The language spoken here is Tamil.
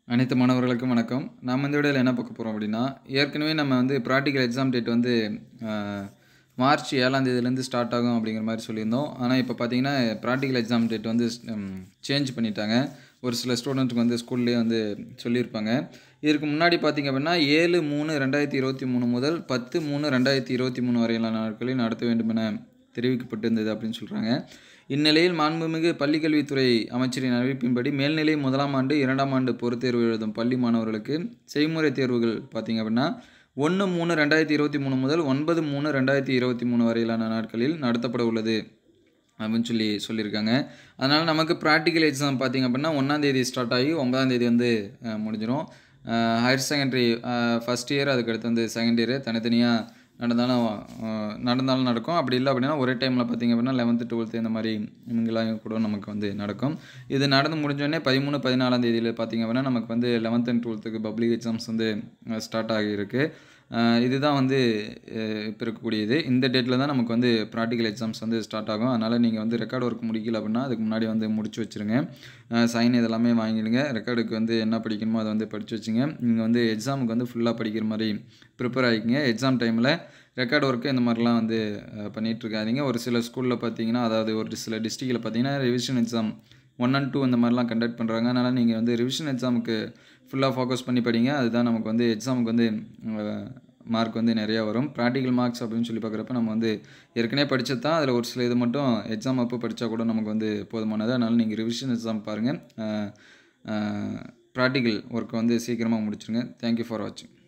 அனைத்து மாணவர்களுக்கும் வணக்கம் நாம் இந்த வீடியோவில் என்ன பார்க்க போகிறோம் அப்படின்னா ஏற்கனவே நம்ம வந்து ப்ராக்டிக்கல் எக்ஸாம் டேட் வந்து அஹ், மார்ச் ஏழாம் தேதியிலேருந்து ஸ்டார்ட் ஆகும் அப்படிங்கிற மாதிரி சொல்லியிருந்தோம் ஆனால் இப்போ பார்த்தீங்கன்னா ப்ராக்டிக்கல் எக்ஸாம் டேட் வந்து சேஞ்ச் பண்ணிட்டாங்க ஒரு சில ஸ்டூடெண்ட்டுக்கு வந்து ஸ்கூல்லேயே வந்து சொல்லியிருப்பாங்க இதற்கு முன்னாடி பார்த்தீங்க அப்படின்னா ஏழு மூணு ரெண்டாயிரத்தி இருபத்தி மூணு முதல் பத்து மூணு ரெண்டாயிரத்தி இருபத்தி மூணு வரையிலான நாட்களில் நடத்த வேண்டும் என தெரிவிக்கப்பட்டிருந்தது அப்படின்னு சொல்கிறாங்க இந்நிலையில் மாண்புமிகு பள்ளிக்கல்வித்துறை அமைச்சரின் அறிவிப்பின்படி மேல்நிலை முதலாம் ஆண்டு இரண்டாம் ஆண்டு பொறுத் தேர்வு எழுதும் பள்ளி மாணவர்களுக்கு செய்முறை தேர்வுகள் பார்த்தீங்க அப்படின்னா ஒன்று மூணு ரெண்டாயிரத்தி இருபத்தி மூணு முதல் ஒன்பது மூணு ரெண்டாயிரத்தி இருபத்தி மூணு வரையிலான நாட்களில் நடத்தப்பட உள்ளது அப்படின்னு சொல்லி சொல்லியிருக்காங்க அதனால் நமக்கு ப்ராக்டிக்கல் எக்ஸாம் பார்த்தீங்க அப்படின்னா ஒன்றாந்தேதி ஸ்டார்ட் ஆகி ஒன்பதாந்தேதி வந்து அஹ், முடிஞ்சிடும் ஹையர் செகண்டரி ஃபஸ்ட் இயர் அதுக்கடுத்து வந்து செகண்ட் இயர் தனித்தனியாக நடந்தாலும் அஹ், நடந்தாலும் நடக்கும் அப்படி இல்லை அப்படின்னா ஒரே டைமில் பார்த்தீங்க அப்படின்னா லெவன்த்து டுவெல்த்து இந்த மாதிரி இவங்கெல்லாம் கூட நமக்கு வந்து நடக்கும் இது நடந்து முடிஞ்சோடனே பதிமூணு பதினாலாம் தேதியில் பார்த்தீங்க அப்படின்னா நமக்கு வந்து லெவன்த் அண்ட் டுவெல்த்துக்கு பப்ளிக் எக்ஸாம்ஸ் வந்து ஸ்டார்ட் ஆகியிருக்கு அஹ், இதுதான் வந்து அஹ், இப்போ இருக்கக்கூடியது இந்த டேட்டில் தான் நமக்கு வந்து ப்ராக்டிக்கல் எக்ஸாம்ஸ் வந்து ஸ்டார்ட் ஆகும் அதனால் நீங்கள் வந்து ரெக்கார்ட் ஒர்க் முடிக்கல அப்படின்னா அதுக்கு முன்னாடி வந்து முடிச்சு வச்சுருங்க சைன் இதெல்லாமே வாங்கிடுங்க ரெக்கார்டுக்கு வந்து என்ன படிக்கணுமோ அதை வந்து படித்து வச்சுங்க நீங்கள் வந்து எக்ஸாமுக்கு வந்து ஃபுல்லாக படிக்கிற மாதிரி ப்ரிப்பேர் ஆகிக்கிங்க எக்ஸாம் டைமில் ரெக்கார்ட் ஒர்க்கு இந்த மாதிரிலாம் வந்து அஹ், பண்ணிட்டு இருக்காதீங்க ஒரு சில ஸ்கூலில் பார்த்தீங்கன்னா அதாவது ஒரு சில டிஸ்ட்ரிக்டில் பார்த்தீங்கன்னா revision exam one and two இந்த மாதிரிலாம் கண்டக்ட் பண்ணுறாங்க அதனால் நீங்கள் வந்து ரிவிஷன் எக்ஸாமுக்கு ஃபுல்லாக ஃபோக்கஸ் பண்ணி படிங்க அதுதான் நமக்கு வந்து எக்ஸாமுக்கு வந்து மார்க் வந்து நிறையா வரும் ப்ராக்டிக்கல் மார்க்ஸ் அப்படின்னு சொல்லி பார்க்குறப்ப நம்ம வந்து ஏற்கனவே படிச்சது தான் அதில் ஒரு சில இது மட்டும் எக்ஸாம் அப்போ படித்தா கூட நமக்கு வந்து போதுமானது அதனால் நீங்கள் ரிவிஷன் எக்ஸாம் பாருங்கள் ப்ராக்டிக்கல் ஒர்க்கை வந்து சீக்கிரமாக முடிச்சிருங்க தேங்க்யூ ஃபார் வாட்சிங்